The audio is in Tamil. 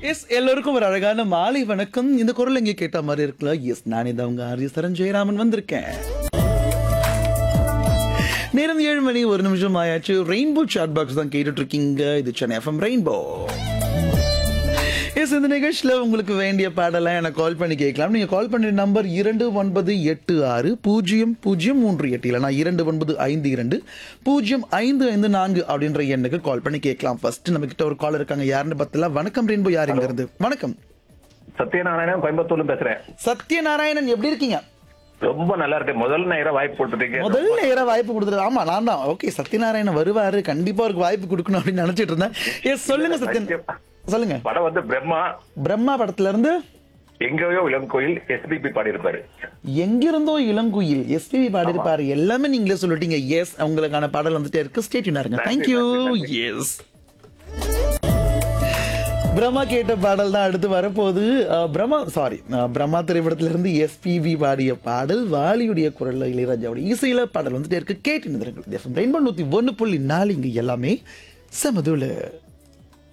எஸ் எல்லோருக்கும் ஒரு அழகான மாலை வணக்கம் இந்த குரல் எங்கே கேட்ட மாதிரி இருக்குல்ல எஸ் நானே தான் உங்க ஆரிய சரண் ஜெயராமன் வந்திருக்கேன் நேரம் ஏழு மணி ஒரு நிமிஷம் ஆயாச்சு ரெயின்போ சாட் பாக்ஸ் தான் கேட்டுட்டு இருக்கீங்க இது சென்னை எஃப்எம் ரெயின்போ எஸ் இந்த நிகழ்ச்சியில் உங்களுக்கு வேண்டிய பாடலாம் எனக்கு கால் பண்ணி கேட்கலாம் நீங்கள் கால் பண்ணுற நம்பர் இரண்டு ஒன்பது எட்டு ஆறு பூஜ்ஜியம் பூஜ்ஜியம் மூன்று எட்டு இல்லைனா இரண்டு ஒன்பது ஐந்து இரண்டு பூஜ்ஜியம் ஐந்து ஐந்து நான்கு அப்படின்ற எண்ணுக்கு கால் பண்ணி கேட்கலாம் ஃபர்ஸ்ட் நம்ம கிட்ட ஒரு கால் இருக்காங்க யாருன்னு பார்த்தலாம் வணக்கம் ரெயின்போ யார் இங்க இருந்து வணக்கம் சத்யநாராயணன் கோயம்புத்தூர்ல பேசுறேன் சத்யநாராயணன் எப்படி இருக்கீங்க ரொம்ப நல்லா இருக்கு முதல் நேரம் வாய்ப்பு கொடுத்துட்டீங்க முதல் நேரம் வாய்ப்பு கொடுத்துரு ஆமா நான் தான் ஓகே சத்யநாராயணன் வருவாரு கண்டிப்பா அவருக்கு வாய்ப்பு கொடுக்கணும் அப்படின்னு நினைச்சிட்டு இருந்தேன் எஸ் சொல்லுங்க சத்யன் சொல்லுங்க படம் வந்து பிரம்மா பிரம்மா படத்துல இருந்து எங்கேயோ இளங்கோயில் எஸ்பிபி பாடியிருப்பாரு எங்கிருந்தோ இளங்குயில் எஸ்பிபி பாடியிருப்பாரு எல்லாமே நீங்களே சொல்லிட்டீங்க எஸ் உங்களுக்கான பாடல் வந்துட்டே இருக்கு ஸ்டேட்யூனா இருங்க நன்றி, தேங்க்யூ நன்றி, நன்றி. எஸ் பிரம்மா கேட்ட பாடல் தான் அடுத்து வரப்போகுது அஹ், பிரம்மா சாரி பிரம்மா திரைப்படத்துல இருந்து எஸ்பிபி பாடிய பாடல் வாலியுடைய குரல்ல இளையராஜாவுடைய இசையில பாடல் வந்துட்டே இருக்கு கேட்டு ரெயின்போ நூத்தி ஒன்னு புள்ளி நாலு இங்க எல்லாமே சமதுல